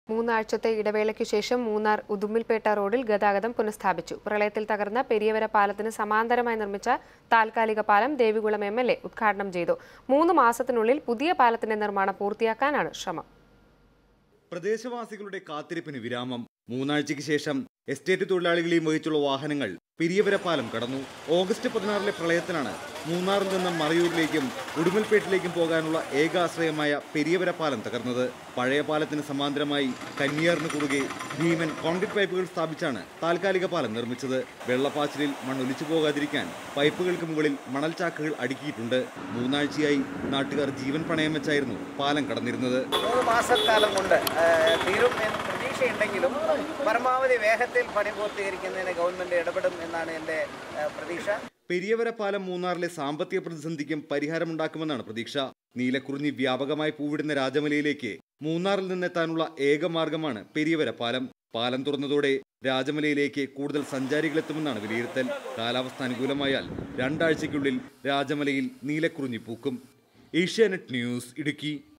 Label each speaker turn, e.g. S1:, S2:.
S1: മൂന്നാഴ്ചത്തെ ഇടവേളയ്ക്കു ശേഷം മൂന്നാർ ഉദുമ്മിൽപേട്ട റോഡിൽ ഗതാഗതം പുനഃസ്ഥാപിച്ചു പ്രളയത്തിൽ തകർന്ന പെരിയവര പാലത്തിന് സമാന്തരമായി നിർമ്മിച്ച താൽക്കാലിക പാലം ദേവികുളം എം എൽ എ ഉദ്ഘാടനം ചെയ്തു മൂന്ന് മാസത്തിനുള്ളിൽ പുതിയ പാലത്തിന്റെ നിർമ്മാണം പൂർത്തിയാക്കാനാണ് ശ്രമം
S2: പ്രദേശവാസികളുടെ കാത്തിരിപ്പിന് വിരാമം മൂന്നാഴ്ചയ്ക്ക് ശേഷം എസ്റ്റേറ്റ് തൊഴിലാളികളെയും വഹിച്ചുള്ള വാഹനങ്ങൾ പെരിയവര പാലം കടന്നു ഓഗസ്റ്റ് പതിനാറിലെ പ്രളയത്തിലാണ് മൂന്നാറിൽ നിന്ന് മറയൂരിലേക്കും ഉടുമൽപേട്ടിലേക്കും പോകാനുള്ള ഏക ആശ്രയമായ പെരിയവര പാലം തകർന്നത് പഴയ പാലത്തിന് സമാന്തരമായി കന്നിയാറിന് കുറുകെ ഭീമൻ കോൺക്രീറ്റ് പൈപ്പുകൾ സ്ഥാപിച്ചാണ് താൽക്കാലിക പാലം നിർമ്മിച്ചത് വെള്ളപ്പാച്ചിലിൽ മണ്ണൊലിച്ചു പോകാതിരിക്കാൻ പൈപ്പുകൾക്ക് മുകളിൽ മണൽ ചാക്കുകൾ അടുക്കിയിട്ടുണ്ട് മൂന്നാഴ്ചയായി നാട്ടുകാർ ജീവൻ പണയം വെച്ചായിരുന്നു പാലം കടന്നിരുന്നത്
S3: മൂന്ന് മാസക്കാലം കൊണ്ട് ആ, തീരും എന്ന് പ്രതീക്ഷയുണ്ടെങ്കിലും പരമാവധി വേഗത്തിൽ പണി പൂർത്തീകരിക്കുന്നതിന് ഗവൺമെന്റ് ഇടപെടും എന്നാണ് എൻ്റെ ആ, പ്രതീക്ഷ
S2: പെരിയവര പാലം മൂന്നാറിലെ സാമ്പത്തിക പ്രതിസന്ധിക്കും പരിഹാരമുണ്ടാക്കുമെന്നാണ് പ്രതീക്ഷ നീലക്കുറിഞ്ഞി വ്യാപകമായി പൂവിടുന്ന രാജമലയിലേക്ക് മൂന്നാറിൽ നിന്നെത്താനുള്ള ഏക മാർഗമാണ് പെരിയവര പാലം പാലം തുറന്നതോടെ രാജമലയിലേക്ക് കൂടുതൽ സഞ്ചാരികളെത്തുമെന്നാണ് വിലയിരുത്തൽ കാലാവസ്ഥ അനുകൂലമായാൽ രണ്ടാഴ്ചയ്ക്കുള്ളിൽ രാജമലയിൽ നീലക്കുറിഞ്ഞി പൂക്കും ഏഷ്യാനെറ്റ് ന്യൂസ് ഇടുക്കി